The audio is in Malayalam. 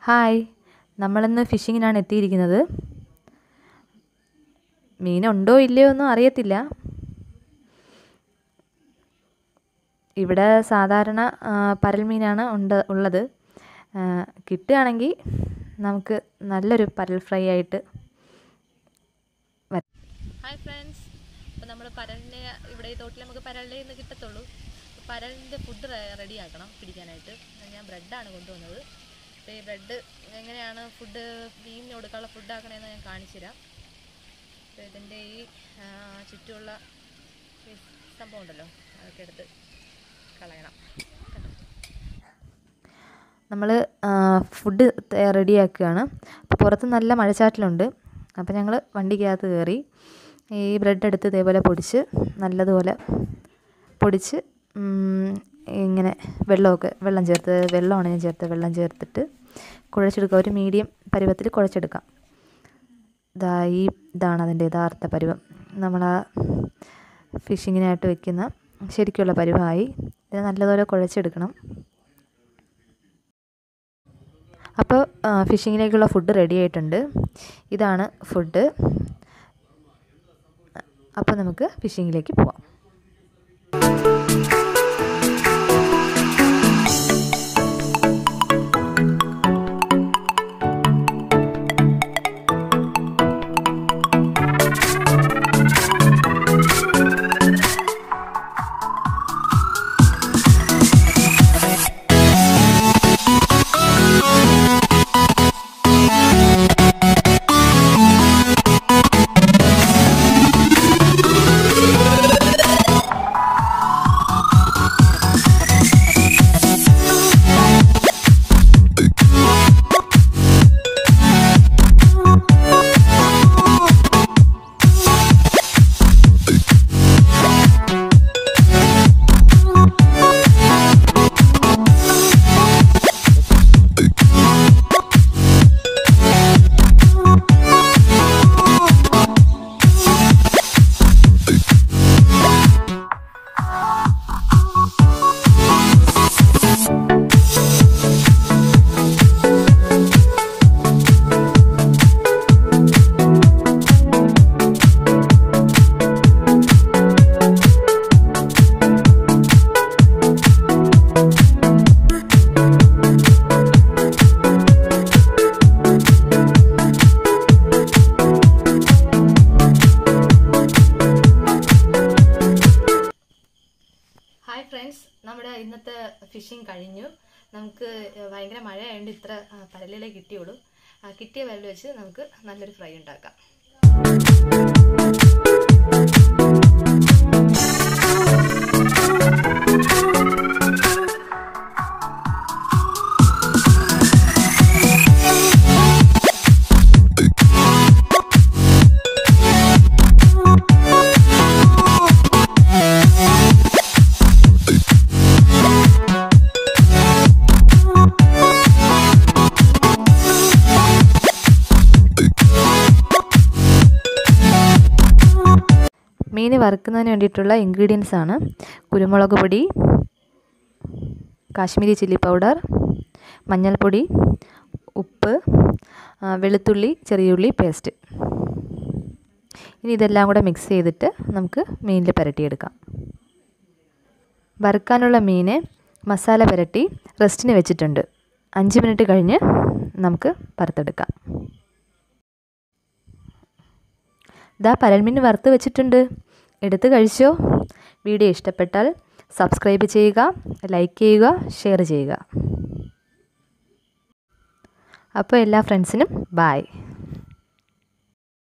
ഹായ് നമ്മളിന്ന് ഫിഷിങ്ങിനാണ് എത്തിയിരിക്കുന്നത് മീനുണ്ടോ ഇല്ലയോ ഒന്നും അറിയത്തില്ല ഇവിടെ സാധാരണ ആ, പരൽ മീനാണ് ഉണ്ട് ഉള്ളത് ആ, കിട്ടുകയാണെങ്കിൽ നമുക്ക് നല്ലൊരു പരൽ ഫ്രൈ ആയിട്ട് വരാം ഹായ് ഫ്രണ്ട്സ് അപ്പോൾ നമ്മൾ പരലിനെ ഇവിടെ ഈ തോട്ടിൽ നമുക്ക് പരലിൽ നിന്ന് കിട്ടത്തുള്ളൂ പരലിൻ്റെ ഫുഡ് റെഡി ആക്കണം പിടിക്കാനായിട്ട് ഞാൻ ബ്രെഡാണ് കൊണ്ടുവന്നത് അപ്പോൾ ഈ ബ്രെഡ് എങ്ങനെയാണ് ഫുഡ് മീനിന് കൊടുക്കാനുള്ള ഫുഡ് ആക്കണമെന്ന് ഞാൻ കാണിച്ചു തരാം അപ്പോൾ ഇതിൻ്റെ ഈ ആ, ചുറ്റുമുള്ള ഈ സംഭവം ഉണ്ടല്ലോ അതൊക്കെ എടുത്ത് കളയണം നമ്മൾ ഫുഡ് റെഡിയാക്കുകയാണ് അപ്പോൾ പുറത്ത് നല്ല മഴച്ചാറ്റലുണ്ട് അപ്പോൾ ഞങ്ങൾ വണ്ടിക്കകത്ത് കയറി ഈ ബ്രെഡ് എടുത്ത് ഇതേപോലെ പൊടിച്ച് നല്ലതുപോലെ പൊടിച്ച് ഉം, ഇങ്ങനെ വെള്ളമൊക്കെ വെള്ളം ചേർത്ത് വെള്ളമാണ് ഞാൻ ചേർത്ത് വെള്ളം ചേർത്തിട്ട് കുഴച്ചെടുക്കുക ഒരു മീഡിയം പരുവത്തിൽ കുഴച്ചെടുക്കാം ഇതാ ഈ ഇതാണ് അതിൻ്റെ യഥാർത്ഥ പരുവം നമ്മൾ ആ ഫിഷിങ്ങിനായിട്ട് വെക്കുന്ന ശരിക്കുള്ള പരുവമായി ഇത് നല്ലതുപോലെ കുഴച്ചെടുക്കണം അപ്പോൾ ഫിഷിങ്ങിലേക്കുള്ള ഫുഡ് റെഡി ആയിട്ടുണ്ട് ഇതാണ് ഫുഡ് അപ്പോൾ നമുക്ക് ഫിഷിങ്ങിലേക്ക് പോവാം ഹായ് ഫ്രണ്ട്സ് നമ്മുടെ ഇന്നത്തെ ഫിഷിംഗ് കഴിഞ്ഞു നമുക്ക് ഭയങ്കര മഴയായതുകൊണ്ട് ഇത്ര ആ, പരലിലേ കിട്ടിയുള്ളൂ ആ, കിട്ടിയ പരൽ വെച്ച് നമുക്ക് നല്ലൊരു ഫ്രൈ ഉണ്ടാക്കാം മീൻ വറുക്കുന്നതിന് വേണ്ടിയിട്ടുള്ള ഇൻഗ്രീഡിയൻസ് ആണ് കുരുമുളക് പൊടി കാശ്മീരി ചില്ലി പൗഡർ മഞ്ഞൾപ്പൊടി ഉപ്പ് ആ, വെളുത്തുള്ളി ചെറിയുള്ളി പേസ്റ്റ് ഇനി ഇതെല്ലാം കൂടെ മിക്സ് ചെയ്തിട്ട് നമുക്ക് മീനിൽ പുരട്ടിയെടുക്കാം വറുക്കാനുള്ള മീൻ മസാല പുരട്ടി റെസ്റ്റിന് വെച്ചിട്ടുണ്ട് അഞ്ച് മിനിറ്റ് കഴിഞ്ഞ് നമുക്ക് വറുത്തെടുക്കാം ഇതാ പരൽമീൻ വറുത്ത് വെച്ചിട്ടുണ്ട് എടുത്ത് കഴിച്ചോ വീഡിയോ ഇഷ്ടപ്പെട്ടാൽ സബ്സ്ക്രൈബ് ചെയ്യുക ലൈക്ക് ചെയ്യുക ഷെയർ ചെയ്യുക അപ്പോൾ എല്ലാ ഫ്രണ്ട്സിനും ബായ്